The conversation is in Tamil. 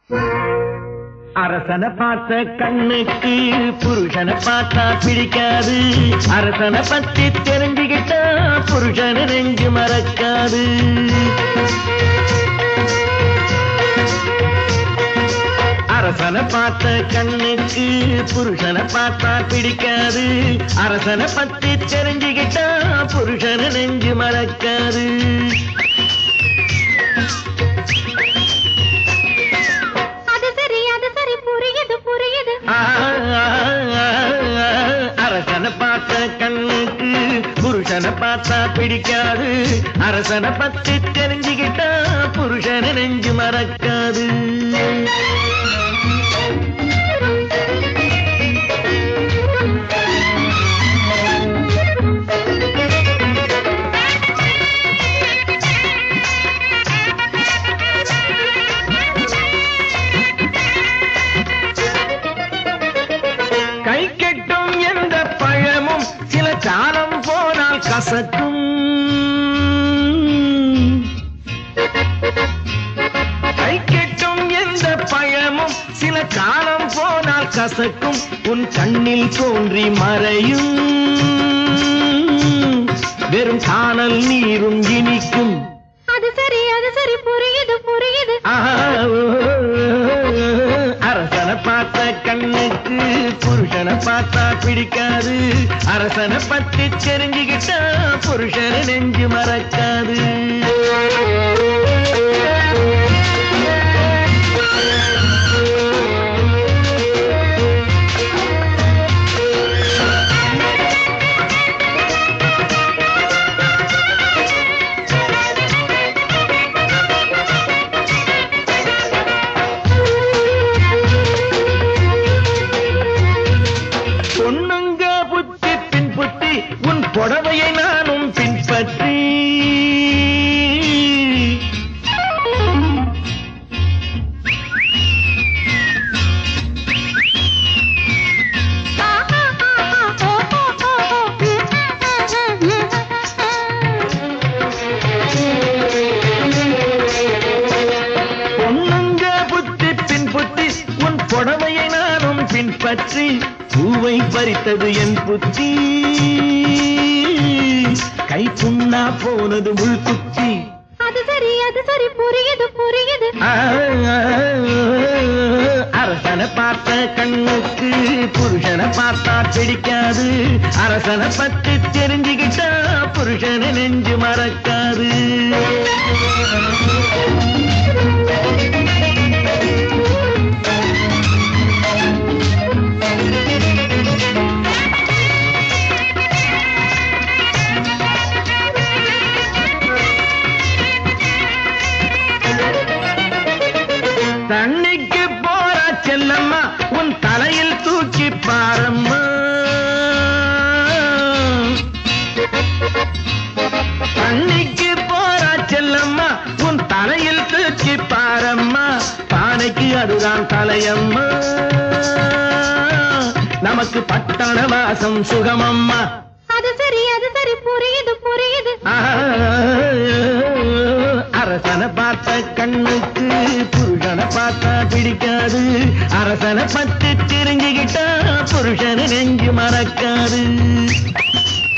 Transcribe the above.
அரசனை பார்த்த கண்ணுக்கு புருஷனை பார்த்தா பிடிக்காது அரசனை பத்தி தெரிஞ்சுக்கிட்டா புருஷனை நெஞ்சு மறக்காது அரசனை பார்த்த கண்ணுக்கு புருஷனை பார்த்தா பிடிக்காது அரசனை பத்தி தெரிஞ்சுக்கிட்டா புருஷனை நெஞ்சு மறக்காது அது சரி அது சரி புரியுது புரியுது அரசனை பார்த்த கண்ணுக்கு புருஷனை பார்த்தா பிடிக்காது அரசனை பத்தி தெரிஞ்சுக்கிட்டா புருஷனை நெஞ்சு மறக்காது கை கெட்டும் எந்த பழமும் சில காலம் போனால் கசக்கும் கை கெட்டும் எந்த பழமும் சில காலம் போனால் கசக்கும் உன் கண்ணில் தோன்றி மறையும் வெறும் காணல் நீரும் இனிக்கும் அது சரி அது சரி புரியுது புரியுது அரசனை பார்த்த கண்ணுக்கு புருஷனை பார்த்தா பிடிக்காது அரசனை பத்தி தெரிஞ்சுக்கிட்டா புருஷனை நெஞ்சு மறக்காது பொண்ணுங்க புத்தி பின் புத்தி உன் புடவையை நானும் பின்பற்றி பொண்ணுங்க புத்தி பின் புத்தி உன் புடவையை நானும் பின்பற்றி பூவை பறித்தது என் புத்தி கை புண்ணா போனது உள் குத்தி அது சரி அது சரி புரியுது புரியுது அரசனை பார்த்த கண்ணுக்கு புருஷனை பார்த்தா பிடிக்காது அரசனை பத்தி தெரிஞ்சுக்கிட்டா புருஷனை நெஞ்சு மறக்காது தண்ணிக்கு போற செல்லம்மா உன் தலையில் தூக்கி பாரம்மா தண்ணிக்கு போற செல்லம்மா உன் தலையில் தூக்கி பாரம்மா பானைக்கு அதுதான் தலையம்மா நமக்கு பட்டண வாசம் சுகமம்மா அது சரி அது சரி புரியுது புரியுது அரசனை பார்த்த கண்ணுக்கு புருஷனை பார்த்தா பிடிக்காது அரசனை பத்தி தெரிஞ்சுக்கிட்டா புருஷனை நெஞ்சு மறக்காது